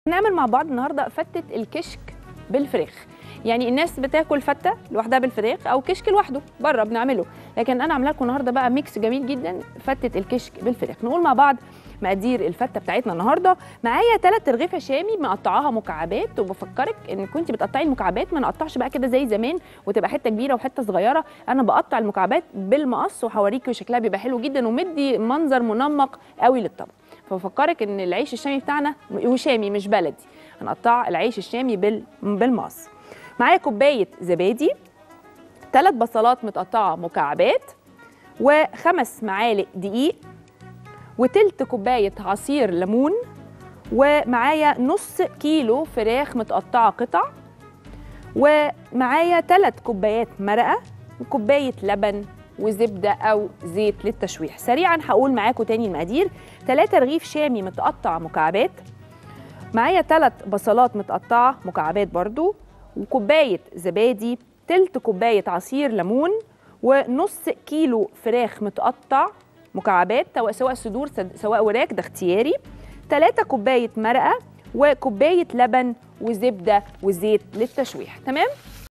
نعمل مع بعض النهارده فتة الكشك بالفراخ يعني الناس بتاكل فتة لوحدها بالفراخ او كشك لوحده بره بنعمله لكن انا عامله لكم النهارده بقى ميكس جميل جدا فتة الكشك بالفراخ نقول مع بعض مقادير الفته بتاعتنا النهارده معايا ثلاث رغيفه شامي مقطعاها مكعبات وبفكرك ان كنت بتقطعي المكعبات ما نقطعش بقى كده زي زمان وتبقى حته كبيره وحته صغيره انا بقطع المكعبات بالمقص وهوريكي شكلها بيبقى حلو جدا ومدي منظر منمق قوي للطبق فبفكرك ان العيش الشامي بتاعنا وشامي مش بلدي هنقطع العيش الشامي بال... بالمقص معايا كوبايه زبادي ثلاث بصلات متقطعه مكعبات وخمس معالق دقيق وتلت كوبايه عصير ليمون ومعايا نص كيلو فراخ متقطعه قطع ومعايا ثلاث كوبايات مرقه وكوبايه لبن وزبده او زيت للتشويح سريعا هقول معاكم تاني المقادير 3 رغيف شامي متقطع مكعبات معايا ثلاث بصلات متقطعه مكعبات برضو وكوبايه زبادي تلت كوبايه عصير ليمون ونص كيلو فراخ متقطع مكعبات سواء صدور سواء وراك ده اختياري 3 كوبايه مرقه وكوبايه لبن وزبده وزيت للتشويح تمام